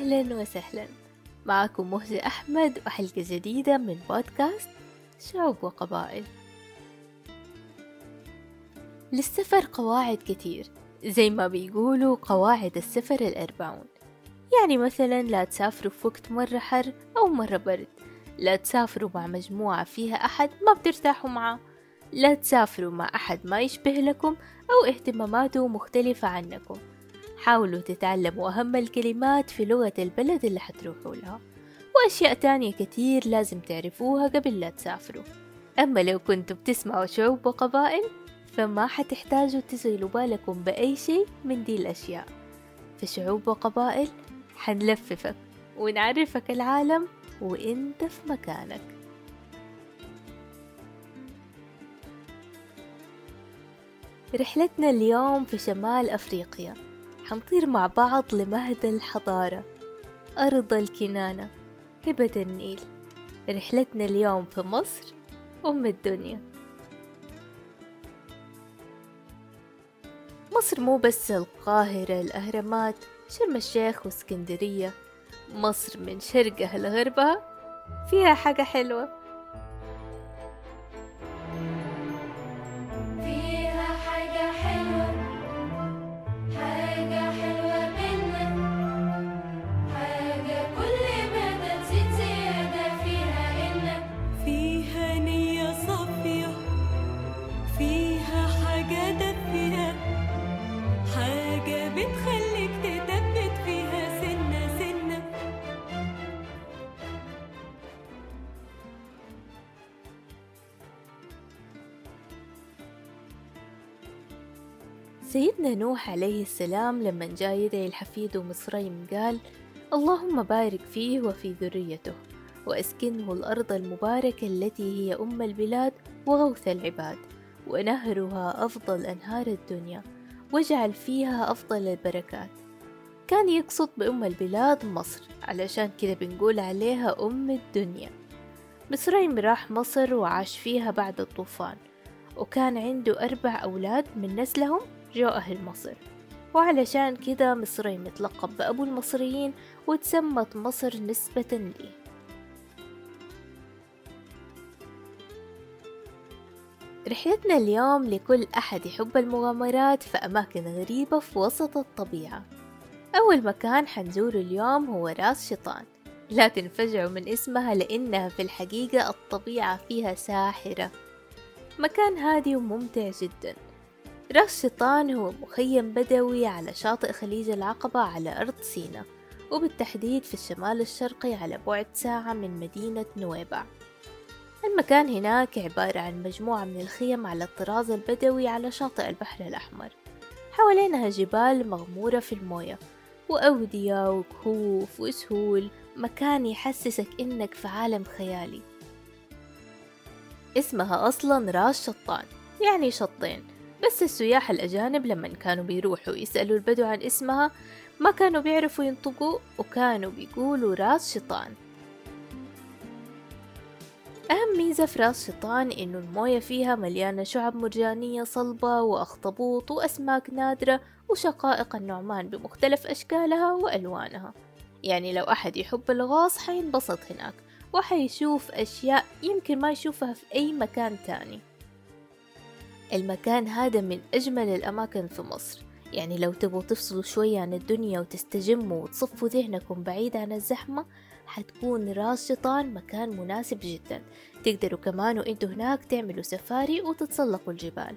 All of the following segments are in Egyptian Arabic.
أهلا وسهلا معكم مهجة أحمد وحلقة جديدة من بودكاست شعوب وقبائل للسفر قواعد كتير زي ما بيقولوا قواعد السفر الأربعون يعني مثلا لا تسافروا في وقت مرة حر أو مرة برد لا تسافروا مع مجموعة فيها أحد ما بترتاحوا معاه لا تسافروا مع أحد ما يشبه لكم أو اهتماماته مختلفة عنكم حاولوا تتعلموا أهم الكلمات في لغة البلد اللي حتروحوا لها وأشياء تانية كتير لازم تعرفوها قبل لا تسافروا أما لو كنتوا بتسمعوا شعوب وقبائل فما حتحتاجوا تشغلوا بالكم بأي شيء من دي الأشياء في شعوب وقبائل حنلففك ونعرفك العالم وانت في مكانك رحلتنا اليوم في شمال أفريقيا حنطير مع بعض لمهد الحضارة أرض الكنانة هبة النيل رحلتنا اليوم في مصر أم الدنيا مصر مو بس القاهرة الأهرامات شرم الشيخ واسكندرية مصر من شرقها لغربها فيها حاجة حلوة فيها حاجة حلوة حاجة حلوة منا حاجة كل ما تزيد زيادة فيها إنك فيها نية صافية فيها حاجة دافية حاجة بتخليك تثبت فيها سنة سنة سيدنا نوح عليه السلام لما جاء يدعي الحفيد مصريم قال اللهم بارك فيه وفي ذريته وأسكنه الأرض المباركة التي هي أم البلاد وغوث العباد ونهرها أفضل أنهار الدنيا واجعل فيها أفضل البركات كان يقصد بأم البلاد مصر علشان كده بنقول عليها أم الدنيا مصريم راح مصر وعاش فيها بعد الطوفان وكان عنده أربع أولاد من نسلهم جو أهل مصر وعلشان كده مصري متلقب بأبو المصريين وتسمت مصر نسبة ليه رحلتنا اليوم لكل أحد يحب المغامرات في أماكن غريبة في وسط الطبيعة أول مكان حنزوره اليوم هو راس شيطان لا تنفجعوا من اسمها لأنها في الحقيقة الطبيعة فيها ساحرة مكان هادي وممتع جدا راس شيطان هو مخيم بدوي على شاطئ خليج العقبة على أرض سينا وبالتحديد في الشمال الشرقي على بعد ساعة من مدينة نويبع المكان هناك عبارة عن مجموعة من الخيم على الطراز البدوي على شاطئ البحر الأحمر حوالينها جبال مغمورة في الموية وأودية وكهوف وسهول مكان يحسسك إنك في عالم خيالي اسمها أصلا راس شطان يعني شطين بس السياح الأجانب لما كانوا بيروحوا يسألوا البدو عن اسمها ما كانوا بيعرفوا ينطقوا وكانوا بيقولوا راس شيطان أهم ميزة في راس شيطان إنه الموية فيها مليانة شعب مرجانية صلبة وأخطبوط وأسماك نادرة وشقائق النعمان بمختلف أشكالها وألوانها يعني لو أحد يحب الغاص حينبسط هناك وحيشوف أشياء يمكن ما يشوفها في أي مكان تاني المكان هذا من أجمل الأماكن في مصر يعني لو تبغوا تفصلوا شوية عن الدنيا وتستجموا وتصفوا ذهنكم بعيد عن الزحمة حتكون راس شيطان مكان مناسب جدا تقدروا كمان وانتوا هناك تعملوا سفاري وتتسلقوا الجبال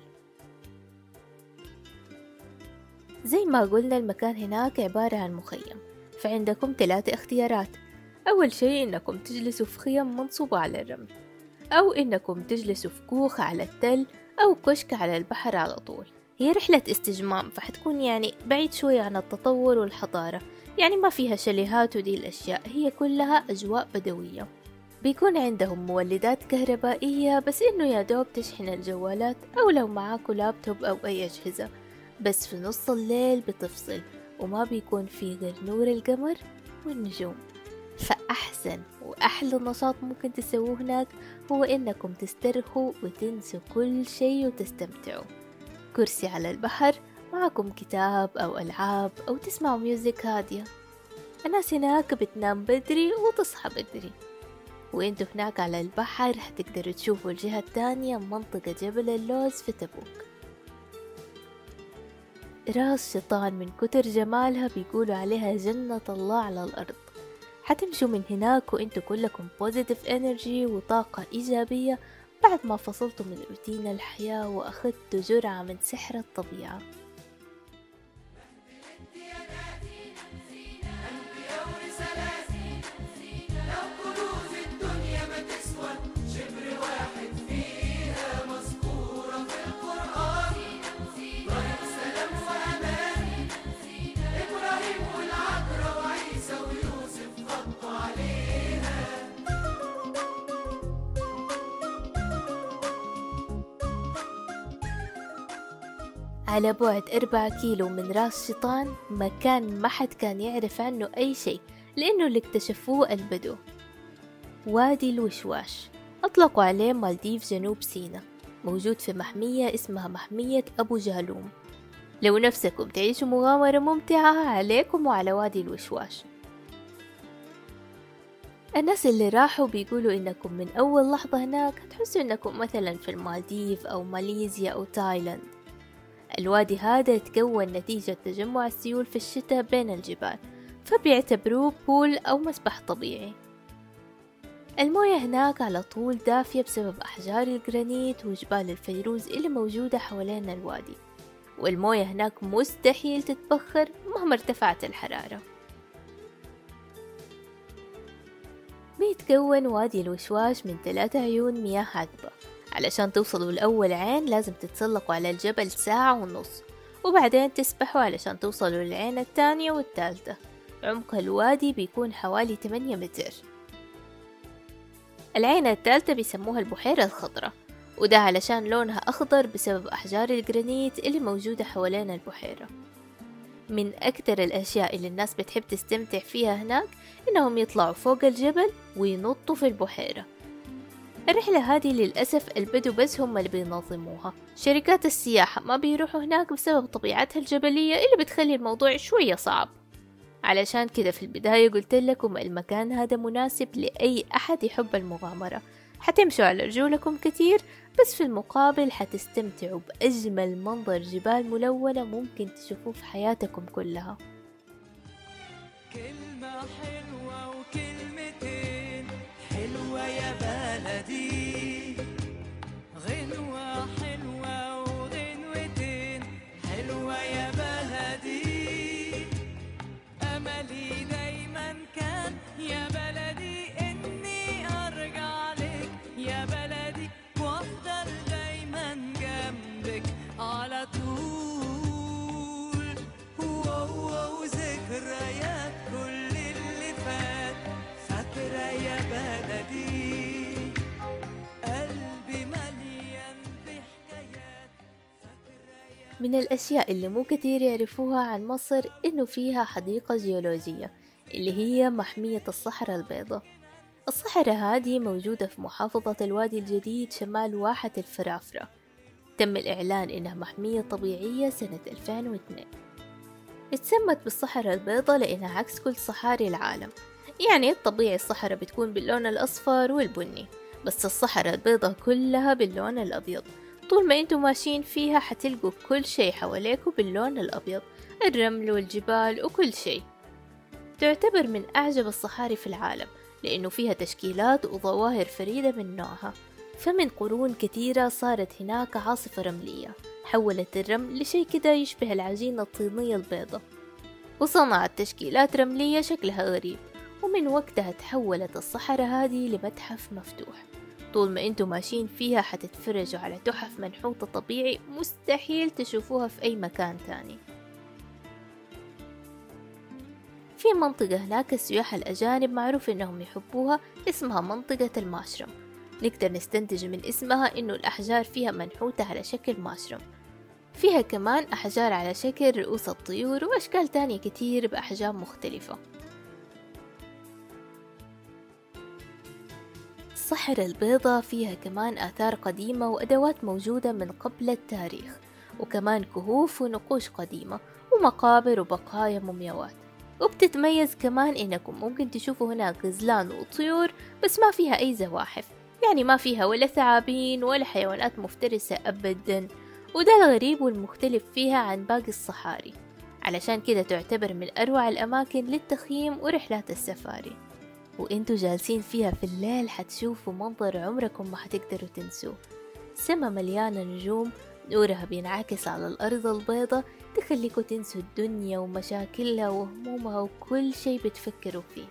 زي ما قلنا المكان هناك عبارة عن مخيم فعندكم ثلاثة اختيارات أول شيء إنكم تجلسوا في خيم منصوبة على الرمل أو إنكم تجلسوا في كوخ على التل أو كشك على البحر على طول هي رحلة استجمام فحتكون يعني بعيد شوية عن التطور والحضارة يعني ما فيها شاليهات ودي الأشياء هي كلها أجواء بدوية بيكون عندهم مولدات كهربائية بس إنه يا دوب تشحن الجوالات أو لو معاكوا لابتوب أو أي أجهزة بس في نص الليل بتفصل وما بيكون في غير نور القمر والنجوم فأحسن وأحلى نشاط ممكن تسووه هناك هو إنكم تسترخوا وتنسوا كل شيء وتستمتعوا كرسي على البحر معكم كتاب أو ألعاب أو تسمعوا ميوزك هادية الناس هناك بتنام بدري وتصحى بدري وانتوا هناك على البحر حتقدروا تشوفوا الجهة التانية منطقة جبل اللوز في تبوك راس شيطان من كتر جمالها بيقولوا عليها جنة الله على الأرض حتمشوا من هناك وانتوا كلكم بوزيتيف انرجي وطاقة إيجابية بعد ما فصلتوا من روتين الحياة وأخذتوا جرعة من سحر الطبيعة على بعد أربعة كيلو من راس شيطان مكان ما حد كان يعرف عنه أي شيء لأنه اللي اكتشفوه البدو وادي الوشواش أطلقوا عليه مالديف جنوب سينا موجود في محمية اسمها محمية أبو جالوم لو نفسكم تعيشوا مغامرة ممتعة عليكم وعلى وادي الوشواش الناس اللي راحوا بيقولوا إنكم من أول لحظة هناك هتحسوا إنكم مثلا في المالديف أو ماليزيا أو تايلاند الوادي هذا يتكون نتيجة تجمع السيول في الشتاء بين الجبال فبيعتبروه بول أو مسبح طبيعي الموية هناك على طول دافية بسبب أحجار الجرانيت وجبال الفيروز اللي موجودة حوالين الوادي والموية هناك مستحيل تتبخر مهما ارتفعت الحرارة بيتكون وادي الوشواش من ثلاثة عيون مياه عذبة علشان توصلوا لأول عين لازم تتسلقوا على الجبل ساعة ونص وبعدين تسبحوا علشان توصلوا للعين التانية والتالتة عمق الوادي بيكون حوالي 8 متر العين التالتة بيسموها البحيرة الخضراء وده علشان لونها أخضر بسبب أحجار الجرانيت اللي موجودة حوالين البحيرة من أكتر الأشياء اللي الناس بتحب تستمتع فيها هناك إنهم يطلعوا فوق الجبل وينطوا في البحيرة الرحلة هذه للأسف البدو بس هم اللي بينظموها شركات السياحة ما بيروحوا هناك بسبب طبيعتها الجبلية اللي بتخلي الموضوع شوية صعب علشان كده في البداية قلت لكم المكان هذا مناسب لأي أحد يحب المغامرة حتمشوا على رجولكم كتير بس في المقابل حتستمتعوا بأجمل منظر جبال ملونة ممكن تشوفوه في حياتكم كلها كلمة حلوة وكلمتين حلوة يا بلدي غنوة حلوة وغنوتين حلوة يا بلدي أملي دايما كان يا بلدي إني أرجع لك يا بلدي وأفضل دايما جنبك على طول واو ذكريات كل اللي فات فاكرة يا بلدي قلبي مليان بحكايات فاكرة يا من الأشياء اللي مو كتير يعرفوها عن مصر إنه فيها حديقة جيولوجية اللي هي محمية الصحراء البيضاء الصحراء هذه موجودة في محافظة الوادي الجديد شمال واحة الفرافرة تم الإعلان إنها محمية طبيعية سنة 2002 اتسمت بالصحراء البيضاء لأنها عكس كل صحاري العالم يعني الطبيعي الصحراء بتكون باللون الأصفر والبني بس الصحراء البيضاء كلها باللون الأبيض طول ما انتوا ماشيين فيها حتلقوا كل شيء حواليكوا باللون الأبيض الرمل والجبال وكل شيء تعتبر من أعجب الصحاري في العالم لأنه فيها تشكيلات وظواهر فريدة من نوعها فمن قرون كثيرة صارت هناك عاصفة رملية حولت الرمل لشيء كده يشبه العجينة الطينية البيضة وصنعت تشكيلات رملية شكلها غريب ومن وقتها تحولت الصحراء هذه لمتحف مفتوح طول ما انتوا ماشيين فيها حتتفرجوا على تحف منحوتة طبيعي مستحيل تشوفوها في أي مكان تاني في منطقة هناك السياح الأجانب معروف إنهم يحبوها اسمها منطقة الماشرم نقدر نستنتج من اسمها إنه الأحجار فيها منحوتة على شكل ماشرم فيها كمان أحجار على شكل رؤوس الطيور وأشكال تانية كتير بأحجام مختلفة الصحراء البيضاء فيها كمان آثار قديمة وأدوات موجودة من قبل التاريخ وكمان كهوف ونقوش قديمة ومقابر وبقايا مومياوات وبتتميز كمان إنكم ممكن تشوفوا هناك غزلان وطيور بس ما فيها أي زواحف يعني ما فيها ولا ثعابين ولا حيوانات مفترسة أبدا وده الغريب والمختلف فيها عن باقي الصحاري علشان كده تعتبر من أروع الأماكن للتخييم ورحلات السفاري وانتوا جالسين فيها في الليل حتشوفوا منظر عمركم ما حتقدروا تنسوه سما مليانة نجوم نورها بينعكس على الأرض البيضة تخليكوا تنسوا الدنيا ومشاكلها وهمومها وكل شي بتفكروا فيه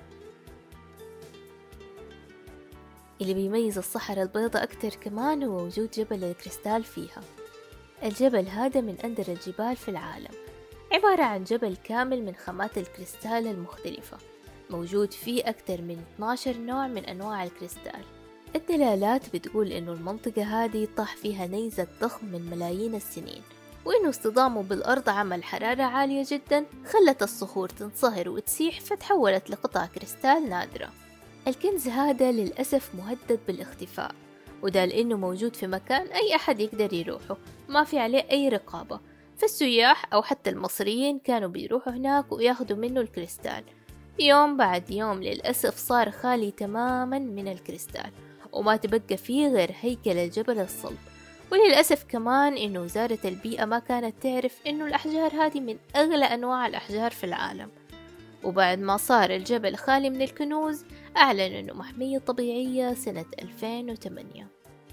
اللي بيميز الصحراء البيضاء أكتر كمان هو وجود جبل الكريستال فيها الجبل هذا من أندر الجبال في العالم عبارة عن جبل كامل من خامات الكريستال المختلفة موجود فيه أكثر من 12 نوع من أنواع الكريستال الدلالات بتقول إنه المنطقة هذه طاح فيها نيزك ضخم من ملايين السنين وإنه اصطدامه بالأرض عمل حرارة عالية جدا خلت الصخور تنصهر وتسيح فتحولت لقطع كريستال نادرة الكنز هذا للأسف مهدد بالاختفاء وده لأنه موجود في مكان أي أحد يقدر يروحه ما في عليه أي رقابة فالسياح أو حتى المصريين كانوا بيروحوا هناك وياخدوا منه الكريستال يوم بعد يوم للأسف صار خالي تماما من الكريستال وما تبقى فيه غير هيكل الجبل الصلب وللأسف كمان إنه وزارة البيئة ما كانت تعرف إنه الأحجار هذه من أغلى أنواع الأحجار في العالم وبعد ما صار الجبل خالي من الكنوز أعلن إنه محمية طبيعية سنة 2008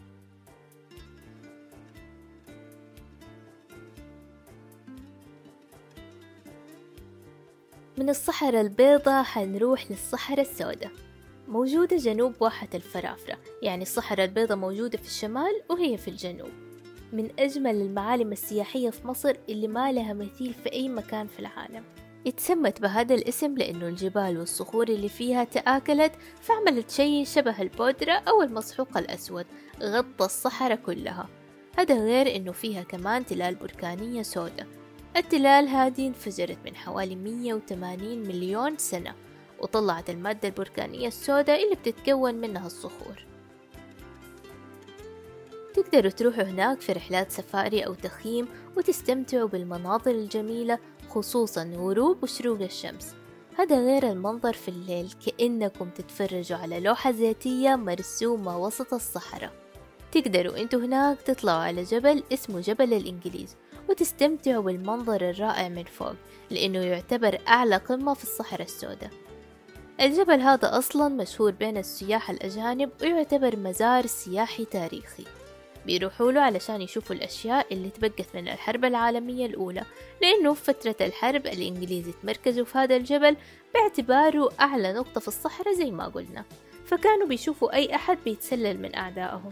من الصحراء البيضاء حنروح للصحراء السوداء موجودة جنوب واحة الفرافرة يعني الصحراء البيضاء موجودة في الشمال وهي في الجنوب من أجمل المعالم السياحية في مصر اللي ما لها مثيل في أي مكان في العالم اتسمت بهذا الاسم لأنه الجبال والصخور اللي فيها تآكلت فعملت شيء شبه البودرة أو المسحوق الأسود غطى الصحراء كلها هذا غير إنه فيها كمان تلال بركانية سوداء التلال هذه انفجرت من حوالي 180 مليون سنة وطلعت المادة البركانية السوداء اللي بتتكون منها الصخور تقدروا تروحوا هناك في رحلات سفاري أو تخييم وتستمتعوا بالمناظر الجميلة خصوصا غروب وشروق الشمس هذا غير المنظر في الليل كأنكم تتفرجوا على لوحة ذاتية مرسومة وسط الصحراء تقدروا انتوا هناك تطلعوا على جبل اسمه جبل الإنجليز وتستمتعوا بالمنظر الرائع من فوق لأنه يعتبر أعلى قمة في الصحراء السوداء الجبل هذا أصلا مشهور بين السياح الأجانب ويعتبر مزار سياحي تاريخي بيروحوا له علشان يشوفوا الأشياء اللي تبقت من الحرب العالمية الأولى لأنه في فترة الحرب الإنجليز تمركزوا في هذا الجبل باعتباره أعلى نقطة في الصحراء زي ما قلنا فكانوا بيشوفوا أي أحد بيتسلل من أعدائهم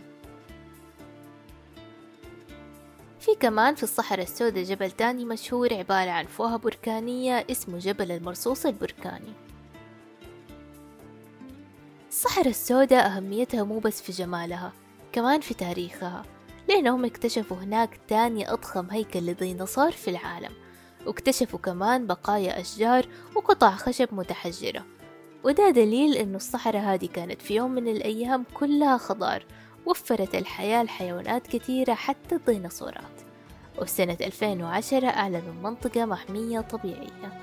في كمان في الصحراء السوداء جبل تاني مشهور عبارة عن فوهة بركانية اسمه جبل المرصوص البركاني الصحراء السوداء أهميتها مو بس في جمالها كمان في تاريخها لأنهم اكتشفوا هناك تاني أضخم هيكل لديناصور في العالم واكتشفوا كمان بقايا أشجار وقطع خشب متحجرة وده دليل إنه الصحراء هذه كانت في يوم من الأيام كلها خضار وفرت الحياة لحيوانات كثيرة حتى الديناصورات وسنة 2010 أعلنوا المنطقة محمية طبيعية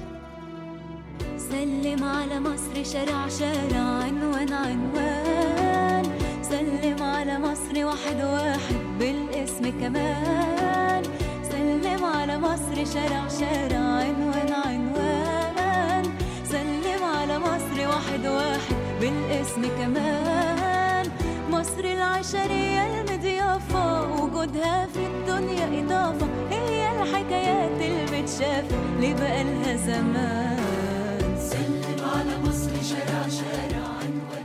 سلم على مصر شارع شارع عنوان عنوان سلم على مصر واحد واحد بالاسم كمان سلم على مصر شارع شارع عنوان عنوان سلم على مصر واحد واحد بالاسم كمان مصر العشرية المضيافة وجودها في الدنيا إضافة هي الحكايات اللي بتشاف اللي بقالها زمان سلم على مصر شارع شارع عنوان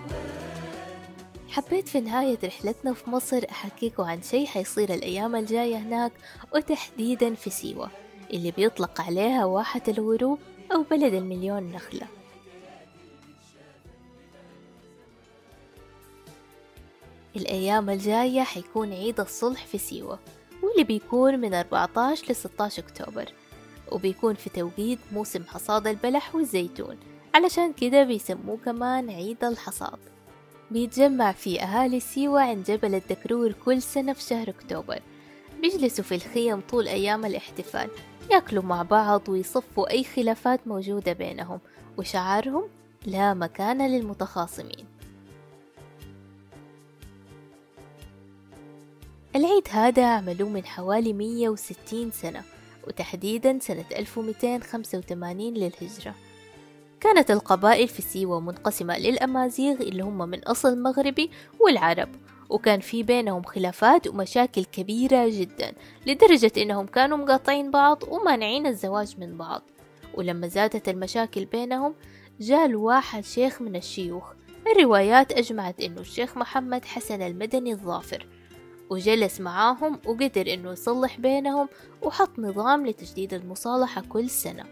حبيت في نهاية رحلتنا في مصر أحكيكوا عن شي حيصير الأيام الجاية هناك وتحديدا في سيوة اللي بيطلق عليها واحة الغروب أو بلد المليون نخلة الأيام الجاية حيكون عيد الصلح في سيوة واللي بيكون من 14 ل 16 أكتوبر وبيكون في توقيت موسم حصاد البلح والزيتون علشان كده بيسموه كمان عيد الحصاد بيتجمع في أهالي سيوة عند جبل الدكرور كل سنة في شهر أكتوبر بيجلسوا في الخيم طول أيام الاحتفال ياكلوا مع بعض ويصفوا أي خلافات موجودة بينهم وشعارهم لا مكان للمتخاصمين العيد هذا عملوه من حوالي 160 سنة وتحديدا سنة 1285 للهجرة كانت القبائل في سيوة منقسمة للأمازيغ اللي هم من أصل مغربي والعرب وكان في بينهم خلافات ومشاكل كبيرة جدا لدرجة إنهم كانوا مقاطعين بعض ومانعين الزواج من بعض ولما زادت المشاكل بينهم جاء الواحد شيخ من الشيوخ الروايات أجمعت إنه الشيخ محمد حسن المدني الظافر وجلس معاهم وقدر إنه يصلح بينهم وحط نظام لتجديد المصالحة كل سنة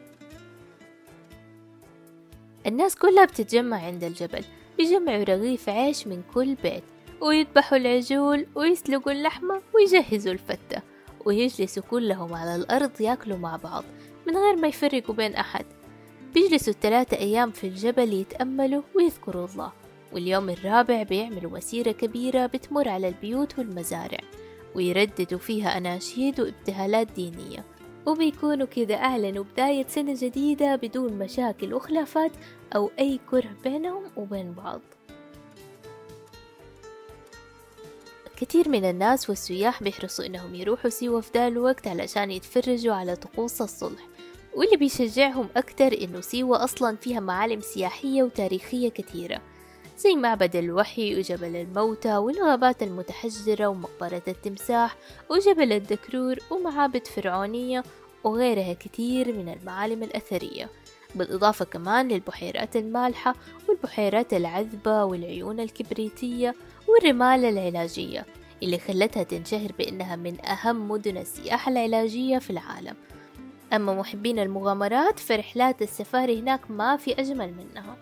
الناس كلها بتتجمع عند الجبل بيجمعوا رغيف عيش من كل بيت ويذبحوا العجول ويسلقوا اللحمة ويجهزوا الفتة ويجلسوا كلهم على الأرض ياكلوا مع بعض من غير ما يفرقوا بين أحد بيجلسوا الثلاثة أيام في الجبل يتأملوا ويذكروا الله واليوم الرابع بيعملوا مسيرة كبيرة بتمر على البيوت والمزارع ويرددوا فيها أناشيد وابتهالات دينية وبيكونوا كده أعلنوا بداية سنة جديدة بدون مشاكل وخلافات أو أي كره بينهم وبين بعض كتير من الناس والسياح بيحرصوا إنهم يروحوا سيوة في دا الوقت علشان يتفرجوا على طقوس الصلح واللي بيشجعهم أكتر إنه سيوة أصلا فيها معالم سياحية وتاريخية كتيرة زي معبد الوحي وجبل الموتى والغابات المتحجرة ومقبرة التمساح وجبل الدكرور ومعابد فرعونية وغيرها كتير من المعالم الأثرية بالإضافة كمان للبحيرات المالحة والبحيرات العذبة والعيون الكبريتية والرمال العلاجية اللي خلتها تنشهر بأنها من أهم مدن السياحة العلاجية في العالم أما محبين المغامرات فرحلات السفاري هناك ما في أجمل منها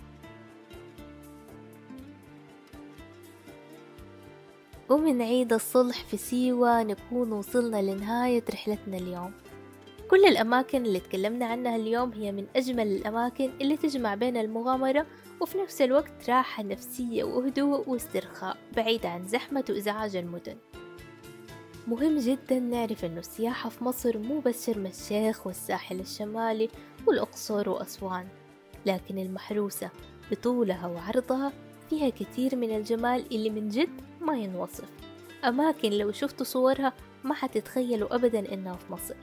ومن عيد الصلح في سيوة نكون وصلنا لنهاية رحلتنا اليوم كل الأماكن اللي تكلمنا عنها اليوم هي من أجمل الأماكن اللي تجمع بين المغامرة وفي نفس الوقت راحة نفسية وهدوء واسترخاء بعيد عن زحمة وإزعاج المدن مهم جدا نعرف أنه السياحة في مصر مو بس شرم الشيخ والساحل الشمالي والأقصر وأسوان لكن المحروسة بطولها وعرضها فيها كتير من الجمال اللي من جد ما ينوصف أماكن لو شفتوا صورها ما حتتخيلوا أبدا إنها في مصر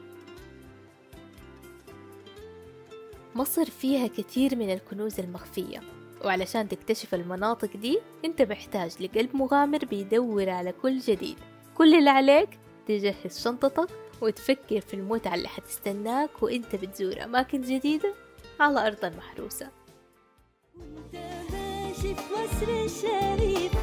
مصر فيها كتير من الكنوز المخفية وعلشان تكتشف المناطق دي انت محتاج لقلب مغامر بيدور على كل جديد كل اللي عليك تجهز شنطتك وتفكر في المتعة اللي حتستناك وانت بتزور أماكن جديدة على أرض المحروسة وانت ماشي في مصر الشريف